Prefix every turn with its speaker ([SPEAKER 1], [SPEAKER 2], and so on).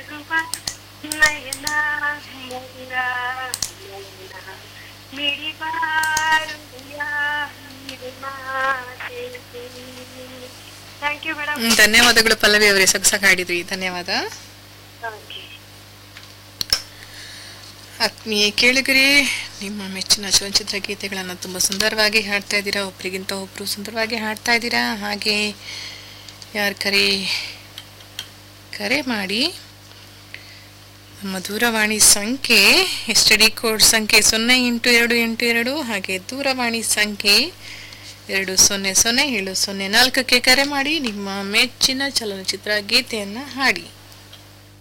[SPEAKER 1] ಬೆಳಗುವ ನಯನ ಮೊಂಗ ನಯನ ಮಿಡಿಬಾರುಯ ಥ್ಯಾಂಕ್ ಯು ಮೇಡಮ್
[SPEAKER 2] ಹ್ಮ್, ಧನ್ಯವಾದಗಳು ಪಲ್ಲವಿ ಅವರೇ ಸೊಗಸಾಗಿ ಹಾಡಿದ್ರಿ ಧನ್ಯವಾದ
[SPEAKER 1] ಓಕೆ
[SPEAKER 2] ಆತ್ಮೀಯ ಕೇಳಿಗರೆ ನಿಮ್ಮ ಮೆಚ್ಚಿನ ಚಲನಚಿತ್ರ ಗೀತೆಗಳನ್ನು ತುಂಬ ಸುಂದರವಾಗಿ ಹಾಡ್ತಾ ಇದ್ದೀರಾ ಒಬ್ರಿಗಿಂತ ಒಬ್ರು ಸುಂದರವಾಗಿ ಹಾಡ್ತಾ ಇದ್ದೀರಾ ಹಾಗೆ ಯಾರು ಕರೆ ಕರೆ ಮಾಡಿ ನಮ್ಮ ದೂರವಾಣಿ ಸಂಖ್ಯೆ ಎಸ್ ಡಿ ಕೋಡ್ ಸಂಖ್ಯೆ ಸೊನ್ನೆ ಎಂಟು ಎರಡು ಎಂಟು ಎರಡು ಹಾಗೆ ದೂರವಾಣಿ ಸಂಖ್ಯೆ ಎರಡು ಸೊನ್ನೆ ಸೊನ್ನೆ ಏಳು ಸೊನ್ನೆ ನಾಲ್ಕಕ್ಕೆ ಕರೆ ಮಾಡಿ ನಿಮ್ಮ ಮೆಚ್ಚಿನ ಚಲನಚಿತ್ರ ಗೀತೆಯನ್ನು ಹಾಡಿ